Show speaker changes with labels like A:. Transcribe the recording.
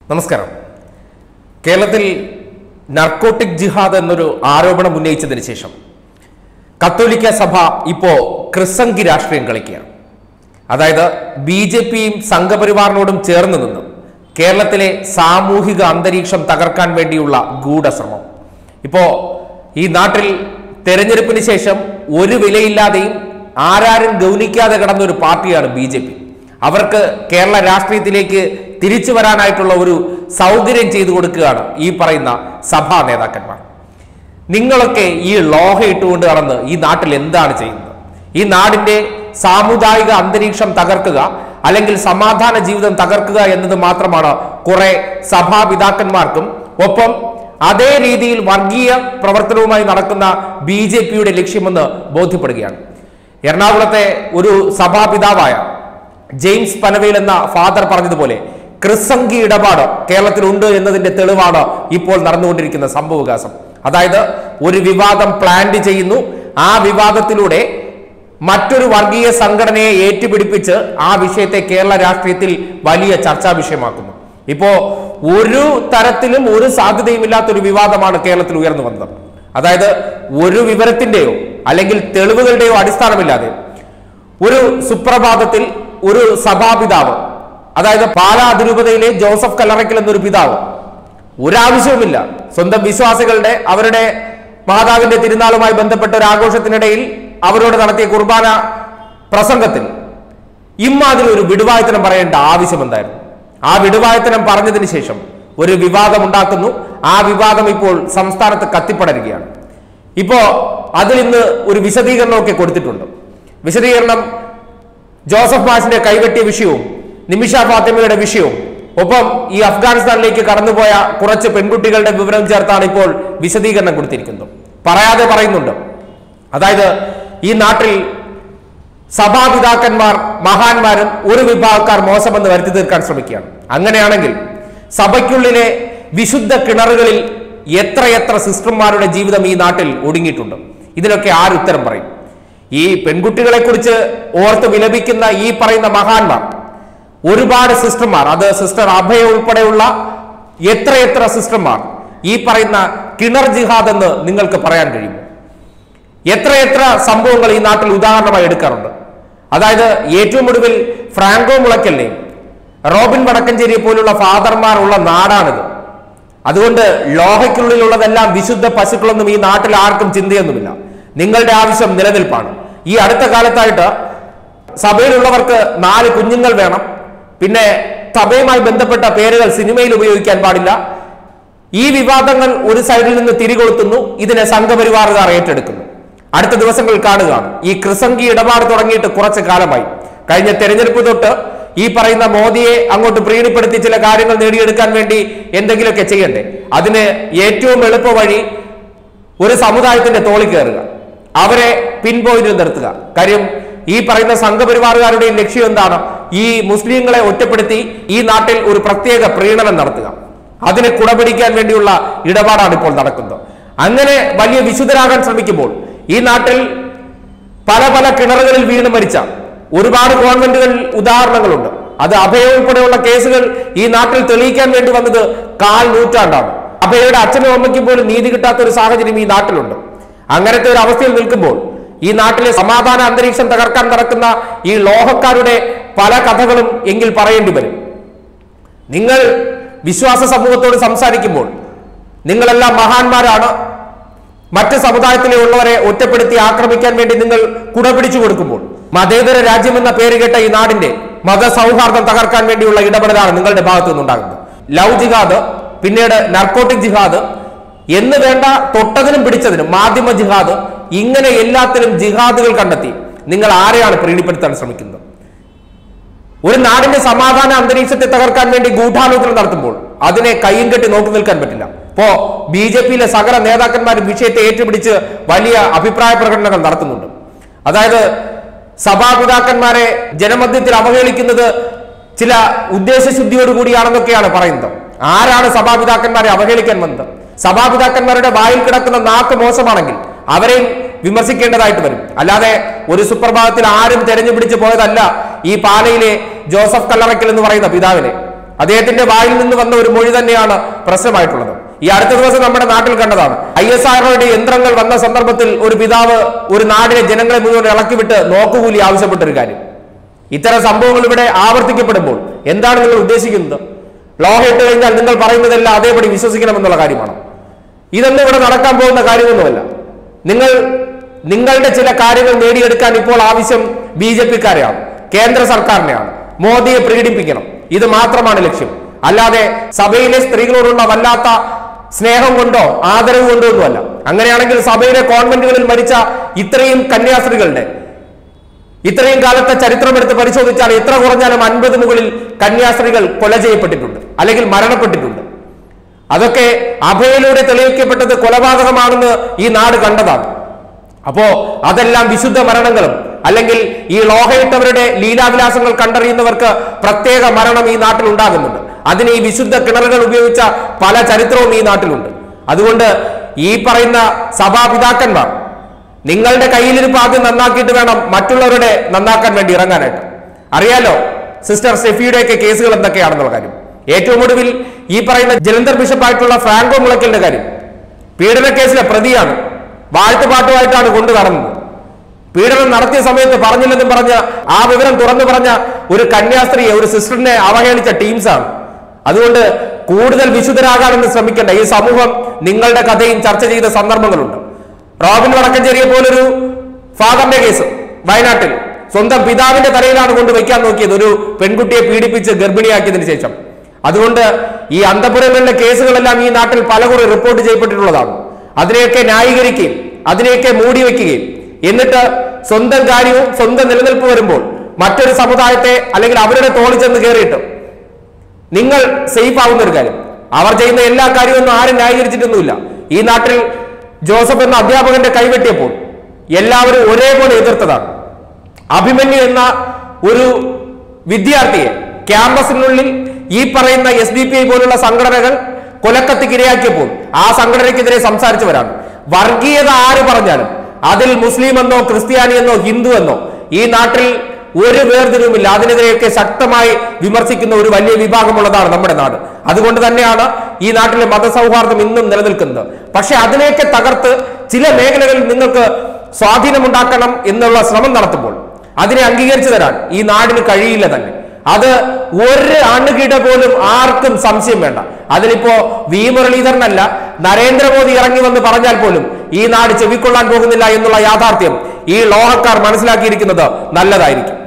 A: നമസ്കാരം കേരളത്തിൽ നർക്കോട്ടിക് ജിഹാദ് എന്നൊരു ആരോപണം ഉന്നയിച്ചതിന് ശേഷം കത്തോലിക്ക സഭ ഇപ്പോ ക്രിസംഗി രാഷ്ട്രീയം കളിക്കുകയാണ് അതായത് ബി ജെ പിയും സംഘപരിവാറിനോടും ചേർന്ന് നിന്ന് കേരളത്തിലെ സാമൂഹിക അന്തരീക്ഷം തകർക്കാൻ വേണ്ടിയുള്ള ഗൂഢശ്രമം ഇപ്പോ ഈ നാട്ടിൽ തെരഞ്ഞെടുപ്പിന് ശേഷം ഒരു വിലയില്ലാതെയും ആരാരും ഗൗനിക്കാതെ കിടന്ന ഒരു പാർട്ടിയാണ് ബി ജെ പി അവർക്ക് കേരള രാഷ്ട്രീയത്തിലേക്ക് തിരിച്ചു വരാനായിട്ടുള്ള ഒരു സൗകര്യം ചെയ്തു കൊടുക്കുകയാണ് ഈ പറയുന്ന സഭാ നേതാക്കന്മാർ നിങ്ങളൊക്കെ ഈ ലോഹ ഇട്ടുകൊണ്ട് നടന്ന് ഈ നാട്ടിൽ എന്താണ് ചെയ്യുന്നത് ഈ നാടിന്റെ സാമുദായിക അന്തരീക്ഷം തകർക്കുക അല്ലെങ്കിൽ സമാധാന ജീവിതം തകർക്കുക എന്നത് മാത്രമാണ് കുറെ സഭാപിതാക്കന്മാർക്കും ഒപ്പം അതേ രീതിയിൽ വർഗീയ പ്രവർത്തനവുമായി നടക്കുന്ന ബി ജെ പിയുടെ ലക്ഷ്യമെന്ന് ബോധ്യപ്പെടുകയാണ് എറണാകുളത്തെ ഒരു സഭാപിതാവായ ജെയിംസ് പനവേൽ എന്ന ഫാദർ പറഞ്ഞതുപോലെ ക്രിസംഗി ഇടപാട് കേരളത്തിലുണ്ട് എന്നതിന്റെ തെളിവാണ് ഇപ്പോൾ നടന്നുകൊണ്ടിരിക്കുന്ന സംഭവവികാസം അതായത് ഒരു വിവാദം പ്ലാന്റ് ചെയ്യുന്നു ആ വിവാദത്തിലൂടെ മറ്റൊരു വർഗീയ സംഘടനയെ ഏറ്റുപിടിപ്പിച്ച് ആ വിഷയത്തെ കേരള രാഷ്ട്രീയത്തിൽ വലിയ ചർച്ചാ വിഷയമാക്കുന്നു ഇപ്പോ ഒരു തരത്തിലും ഒരു സാധ്യതയുമില്ലാത്ത ഒരു വിവാദമാണ് കേരളത്തിൽ ഉയർന്നു വന്നത് അതായത് ഒരു വിവരത്തിന്റെയോ അല്ലെങ്കിൽ തെളിവുകളുടെയോ അടിസ്ഥാനമില്ലാതെ ഒരു സുപ്രഭാതത്തിൽ ഒരു സഭാപിതാവ് അതായത് പാലാ അതിരൂപതയിലെ ജോസഫ് കല്ലറയ്ക്കൽ എന്നൊരു പിതാവ് ഒരാവശ്യവുമില്ല സ്വന്തം വിശ്വാസികളുടെ അവരുടെ മാതാവിന്റെ തിരുനാളുമായി ബന്ധപ്പെട്ട ഒരു ആഘോഷത്തിനിടയിൽ അവരോട് നടത്തിയ കുർബാന പ്രസംഗത്തിൽ ഇമ്മാതിരി ഒരു വിടുവായത്തനം പറയേണ്ട ആവശ്യം എന്തായിരുന്നു ആ വിടുവായത്തനം പറഞ്ഞതിന് ശേഷം ഒരു വിവാദം ഉണ്ടാക്കുന്നു ആ വിവാദം ഇപ്പോൾ സംസ്ഥാനത്ത് കത്തിപ്പടരുകയാണ് ഇപ്പോ അതിൽ ഇന്ന് ഒരു വിശദീകരണമൊക്കെ കൊടുത്തിട്ടുണ്ട് വിശദീകരണം ജോസഫ് മാഷിന്റെ കൈവെട്ടിയ വിഷയവും നിമിഷ ഫാത്തിമയുടെ വിഷയവും ഒപ്പം ഈ അഫ്ഗാനിസ്ഥാനിലേക്ക് കടന്നുപോയ കുറച്ച് പെൺകുട്ടികളുടെ വിവരം ചേർത്താണ് ഇപ്പോൾ വിശദീകരണം കൊടുത്തിരിക്കുന്നത് പറയാതെ പറയുന്നുണ്ട് അതായത് ഈ നാട്ടിൽ സഭാപിതാക്കന്മാർ മഹാന്മാരും ഒരു വിഭാഗക്കാർ മോശമെന്ന് വരുത്തി തീർക്കാൻ ശ്രമിക്കുകയാണ് അങ്ങനെയാണെങ്കിൽ സഭയ്ക്കുള്ളിലെ വിശുദ്ധ കിണറുകളിൽ എത്രയെത്ര സിസ്റ്റർമാരുടെ ജീവിതം ഈ നാട്ടിൽ ഒടുങ്ങിയിട്ടുണ്ട് ഇതിനൊക്കെ ആര് ഉത്തരം പറയും ഈ പെൺകുട്ടികളെ കുറിച്ച് ഓർത്ത് വിലപിക്കുന്ന ഈ പറയുന്ന മഹാന്മാർ ഒരുപാട് സിസ്റ്റർമാർ അത് സിസ്റ്റർ അഭയ ഉൾപ്പെടെയുള്ള എത്രയെത്ര സിസ്റ്റർമാർ ഈ പറയുന്ന കിണർ ജിഹാദ് എന്ന് നിങ്ങൾക്ക് പറയാൻ കഴിയും എത്രയെത്ര സംഭവങ്ങൾ ഈ നാട്ടിൽ ഉദാഹരണമായി എടുക്കാറുണ്ട് അതായത് ഏറ്റവും ഒടുവിൽ ഫ്രാങ്കോ മുളയ്ക്കലിനെയും റോബിൻ വടക്കഞ്ചേരിയെ പോലുള്ള ഫാദർമാർ ഉള്ള നാടാണിത് അതുകൊണ്ട് ലോഹയ്ക്കുള്ളിലുള്ളതെല്ലാം വിശുദ്ധ പശുക്കളൊന്നും ഈ നാട്ടിൽ ആർക്കും ചിന്തയൊന്നുമില്ല നിങ്ങളുടെ ആവശ്യം നിലനിൽപ്പാണ് ഈ അടുത്ത കാലത്തായിട്ട് സഭയിലുള്ളവർക്ക് നാല് കുഞ്ഞുങ്ങൾ വേണം പിന്നെ സഭയുമായി ബന്ധപ്പെട്ട പേരുകൾ സിനിമയിൽ ഉപയോഗിക്കാൻ പാടില്ല ഈ വിവാദങ്ങൾ ഒരു സൈഡിൽ നിന്ന് തിരികൊളുത്തുന്നു ഇതിനെ സംഘപരിവാറുകാർ ഏറ്റെടുക്കുന്നു അടുത്ത ദിവസങ്ങൾ കാണുക ഈ ക്രിസംഗി ഇടപാട് തുടങ്ങിയിട്ട് കുറച്ച് കാലമായി കഴിഞ്ഞ തെരഞ്ഞെടുപ്പ് തൊട്ട് ഈ പറയുന്ന മോദിയെ അങ്ങോട്ട് പ്രീണിപ്പെടുത്തി ചില കാര്യങ്ങൾ നേടിയെടുക്കാൻ വേണ്ടി എന്തെങ്കിലുമൊക്കെ ചെയ്യണ്ടേ അതിന് ഏറ്റവും എളുപ്പ വഴി ഒരു സമുദായത്തിന്റെ തോളിൽ കയറുക അവരെ പിൻ പോയിന്റിൽ നിർത്തുക കാര്യം ഈ പറയുന്ന സംഘപരിവാറുകാരുടെ ലക്ഷ്യം എന്താണ് ഈ മുസ്ലിങ്ങളെ ഒറ്റപ്പെടുത്തി ഈ നാട്ടിൽ ഒരു പ്രത്യേക പ്രീണനം നടത്തുക അതിനെ കുടപിടിക്കാൻ വേണ്ടിയുള്ള ഇടപാടാണ് ഇപ്പോൾ നടക്കുന്നത് അങ്ങനെ വലിയ വിശുദ്ധരാകാൻ ശ്രമിക്കുമ്പോൾ ഈ നാട്ടിൽ പല പല കിണറുകളിൽ വീണ് മരിച്ച ഒരുപാട് ഗവൺമെന്റുകൾ ഉദാഹരണങ്ങളുണ്ട് അത് അഭയ ഉൾപ്പെടെയുള്ള കേസുകൾ ഈ നാട്ടിൽ തെളിയിക്കാൻ വേണ്ടി വന്നത് കാൽ നൂറ്റാണ്ടാണ് അഭയയുടെ അച്ഛനും അമ്മയ്ക്കും പോലും നീതി കിട്ടാത്ത ഒരു സാഹചര്യം ഈ നാട്ടിലുണ്ട് അങ്ങനത്തെ ഒരു അവസ്ഥയിൽ നിൽക്കുമ്പോൾ ഈ നാട്ടിലെ സമാധാന അന്തരീക്ഷം തകർക്കാൻ നടക്കുന്ന ഈ ലോഹക്കാരുടെ പല കഥകളും എങ്കിൽ പറയേണ്ടി വരും നിങ്ങൾ വിശ്വാസ സമൂഹത്തോട് സംസാരിക്കുമ്പോൾ നിങ്ങളെല്ലാം മഹാന്മാരാണ് മറ്റ് സമുദായത്തിലെ ഉള്ളവരെ ഒറ്റപ്പെടുത്തി ആക്രമിക്കാൻ വേണ്ടി നിങ്ങൾ കുടപിടിച്ചു കൊടുക്കുമ്പോൾ മതേതര രാജ്യം എന്ന പേര് കേട്ട ഈ നാടിന്റെ മതസൗഹാർദ്ദം തകർക്കാൻ വേണ്ടിയുള്ള ഇടപെടലാണ് നിങ്ങളുടെ ഭാഗത്തു നിന്നുണ്ടാകുന്നത് ലവ് ജിഹാദ് പിന്നീട് നർക്കോട്ടിക് ജിഹാദ് എന്ന് വേണ്ട തൊട്ടതിനും പിടിച്ചതിനും മാധ്യമ ജിഹാദ് ഇങ്ങനെ എല്ലാത്തിലും ജിഹാദുകൾ കണ്ടെത്തി നിങ്ങൾ ആരെയാണ് പ്രീണിപ്പെടുത്താൻ ശ്രമിക്കുന്നത് ഒരു നാടിന്റെ സമാധാന അന്തരീക്ഷത്തെ തകർക്കാൻ വേണ്ടി ഗൂഢാലോചന നടത്തുമ്പോൾ അതിനെ കയ്യും കെട്ടി നോക്കി നിൽക്കാൻ പറ്റില്ല ഇപ്പോ ബി ജെ പിയിലെ സകല നേതാക്കന്മാരും വിഷയത്തെ ഏറ്റുപിടിച്ച് വലിയ അഭിപ്രായ പ്രകടനങ്ങൾ നടത്തുന്നുണ്ട് അതായത് സഭാപിതാക്കന്മാരെ ജനമധ്യത്തിൽ അവഹേളിക്കുന്നത് ചില ഉദ്ദേശശുദ്ധിയോടുകൂടിയാണെന്നൊക്കെയാണ് പറയുന്നത് ആരാണ് സഭാപിതാക്കന്മാരെ അവഹേളിക്കാൻ വന്നത് സഭാപിതാക്കന്മാരുടെ വായിൽ കിടക്കുന്ന നാക്ക് മോശമാണെങ്കിൽ അവരെയും വിമർശിക്കേണ്ടതായിട്ട് വരും അല്ലാതെ ഒരു സുപ്രഭാതത്തിൽ ആരും തെരഞ്ഞു പിടിച്ച് പോയതല്ല ഈ പാലയിലെ ജോസഫ് കല്ലറയ്ക്കൽ എന്ന് പറയുന്ന പിതാവിനെ അദ്ദേഹത്തിന്റെ വായിൽ നിന്ന് വന്ന ഒരു മൊഴി തന്നെയാണ് പ്രശ്നമായിട്ടുള്ളത് ഈ അടുത്ത ദിവസം നമ്മുടെ നാട്ടിൽ കണ്ടതാണ് ഐ എസ് ആർഒയുടെ യന്ത്രങ്ങൾ വന്ന സന്ദർഭത്തിൽ ഒരു പിതാവ് ഒരു നാടിനെ ജനങ്ങളെ മുഴുവൻ ഇളക്കിവിട്ട് നോക്കുകൂലി ആവശ്യപ്പെട്ട ഒരു കാര്യം ഇത്തരം സംഭവങ്ങൾ ഇവിടെ ആവർത്തിക്കപ്പെടുമ്പോൾ എന്താണ് നിങ്ങൾ ഉദ്ദേശിക്കുന്നത് ലോഹ ഇട്ട് കഴിഞ്ഞാൽ നിങ്ങൾ പറയുന്നതെല്ലാം അതേപടി വിശ്വസിക്കണമെന്നുള്ള കാര്യമാണ് ഇതൊന്നും ഇവിടെ നടക്കാൻ പോകുന്ന കാര്യമൊന്നുമല്ല നിങ്ങൾ നിങ്ങളുടെ ചില കാര്യങ്ങൾ നേടിയെടുക്കാൻ ഇപ്പോൾ ആവശ്യം ബി ജെ പിക്കാരെയാണ് കേന്ദ്ര സർക്കാരിനെയാണ് മോദിയെ പ്രകടിപ്പിക്കണം ഇത് മാത്രമാണ് ലക്ഷ്യം അല്ലാതെ സഭയിലെ സ്ത്രീകളോടുള്ള വല്ലാത്ത സ്നേഹം കൊണ്ടോ ആദരവ് കൊണ്ടോ ഒന്നുമല്ല അങ്ങനെയാണെങ്കിൽ സഭയിലെ കോൺവെന്റുകളിൽ മരിച്ച ഇത്രയും കന്യാസ്ത്രീകളുടെ ഇത്രയും കാലത്തെ ചരിത്രം എടുത്ത് പരിശോധിച്ചാൽ എത്ര കുറഞ്ഞാലും അൻപത് മുകളിൽ കന്യാസ്ത്രീകൾ കൊല ചെയ്യപ്പെട്ടിട്ടുണ്ട് അല്ലെങ്കിൽ മരണപ്പെട്ടിട്ടുണ്ട് അതൊക്കെ അഭയയിലൂടെ തെളിയിക്കപ്പെട്ടത് കൊലപാതകമാണെന്ന് ഈ നാട് കണ്ടതാണ് അപ്പോ അതെല്ലാം വിശുദ്ധ മരണങ്ങളും അല്ലെങ്കിൽ ഈ ലോഹയിട്ടവരുടെ ലീലാവിലാസങ്ങൾ കണ്ടറിയുന്നവർക്ക് പ്രത്യേക മരണം ഈ നാട്ടിൽ ഉണ്ടാകുന്നുണ്ട് അതിന് ഈ വിശുദ്ധ കിണറുകൾ ഉപയോഗിച്ച പല ചരിത്രവും ഈ നാട്ടിലുണ്ട് അതുകൊണ്ട് ഈ പറയുന്ന സഭാപിതാക്കന്മാർ നിങ്ങളുടെ കയ്യിലിരിപ്പ് ആദ്യം നന്നാക്കിയിട്ട് വേണം മറ്റുള്ളവരുടെ നന്നാക്കാൻ വേണ്ടി ഇറങ്ങാനായിട്ട് അറിയാലോ സിസ്റ്റർ സ്റ്റെഫിയുടെയൊക്കെ കേസുകൾ എന്തൊക്കെയാണെന്നുള്ള കാര്യം ഏറ്റവും ഒടുവിൽ ഈ പറയുന്ന ജലന്ധർ ബിഷപ്പായിട്ടുള്ള ഫ്രാങ്കോ മുളയ്ക്കലിന്റെ കാര്യം പീഡന കേസിലെ പ്രതിയാണ് വാഴ്ത്തുപാട്ടുമായിട്ടാണ് കൊണ്ടു നടന്നത് പീഡനം നടത്തിയ സമയത്ത് പറഞ്ഞില്ലെന്നും പറഞ്ഞ ആ വിവരം തുറന്നു പറഞ്ഞ ഒരു കന്യാസ്ത്രീയെ ഒരു സിസ്റ്ററിനെ അവഹേളിച്ച ടീംസാണ് അതുകൊണ്ട് കൂടുതൽ വിശുദ്ധരാകാനെന്ന് ശ്രമിക്കേണ്ട ഈ സമൂഹം നിങ്ങളുടെ കഥയും ചർച്ച ചെയ്ത സന്ദർഭങ്ങളുണ്ട് റോബിൻ വടക്കഞ്ചേരിയെ പോലൊരു ഫാദറിന്റെ കേസ് വയനാട്ടിൽ സ്വന്തം പിതാവിന്റെ തലയിലാണ് കൊണ്ട് വെക്കാൻ നോക്കിയത് ഒരു പെൺകുട്ടിയെ പീഡിപ്പിച്ച് ഗർഭിണിയാക്കിയതിനു ശേഷം അതുകൊണ്ട് ഈ അന്തപുരങ്ങളിലെ കേസുകളെല്ലാം ഈ നാട്ടിൽ പലകുറി റിപ്പോർട്ട് ചെയ്യപ്പെട്ടിട്ടുള്ളതാണ് അതിനെയൊക്കെ ന്യായീകരിക്കുകയും അതിനെയൊക്കെ മൂടി വെക്കുകയും എന്നിട്ട് സ്വന്തം കാര്യവും സ്വന്തം നിലനിൽപ്പ് വരുമ്പോൾ മറ്റൊരു സമുദായത്തെ അല്ലെങ്കിൽ അവരുടെ തോളിൽ ചെന്ന് കയറിയിട്ട് നിങ്ങൾ സേഫ് ആവുന്ന ഒരു കാര്യം അവർ ചെയ്യുന്ന എല്ലാ കാര്യമൊന്നും ആരും ന്യായീകരിച്ചിട്ടൊന്നുമില്ല ഈ നാട്ടിൽ ജോസഫ് എന്ന അധ്യാപകന്റെ കൈവെട്ടിയപ്പോൾ എല്ലാവരും ഒരേപോലെ എതിർത്തതാണ് അഭിമന്യു എന്ന ഒരു വിദ്യാർത്ഥിയെ ക്യാമ്പസിനുള്ളിൽ ഈ പറയുന്ന എസ് ഡി പി ഐ പോലുള്ള സംഘടനകൾ കൊലക്കത്തിക്ക് ഇരയാക്കിയപ്പോൾ ആ സംഘടനയ്ക്കെതിരെ സംസാരിച്ചവരാണ് വർഗീയത ആര് പറഞ്ഞാലും അതിൽ മുസ്ലിം എന്നോ ക്രിസ്ത്യാനി എന്നോ ഹിന്ദു എന്നോ ഈ നാട്ടിൽ ഒരു വേർതിരിവുമില്ല അതിനെതിരെയൊക്കെ ശക്തമായി വിമർശിക്കുന്ന ഒരു വലിയ വിഭാഗമുള്ളതാണ് നമ്മുടെ നാട് അതുകൊണ്ട് തന്നെയാണ് ഈ നാട്ടിലെ മതസൗഹാർദ്ദം ഇന്നും നിലനിൽക്കുന്നത് പക്ഷെ അതിനെയൊക്കെ തകർത്ത് ചില മേഖലകളിൽ നിങ്ങൾക്ക് സ്വാധീനമുണ്ടാക്കണം എന്നുള്ള ശ്രമം നടത്തുമ്പോൾ അതിനെ അംഗീകരിച്ചു തരാൻ ഈ നാടിന് കഴിയില്ല തന്നെ അത് ഒരു അണുകിട പോലും ആർക്കും സംശയം വേണ്ട അതിലിപ്പോ വി മുരളീധരനല്ല നരേന്ദ്രമോദി ഇറങ്ങി വന്ന് പറഞ്ഞാൽ പോലും ഈ നാട് ചെവിക്കൊള്ളാൻ പോകുന്നില്ല എന്നുള്ള യാഥാർത്ഥ്യം ഈ ലോഹക്കാർ മനസ്സിലാക്കിയിരിക്കുന്നത് നല്ലതായിരിക്കും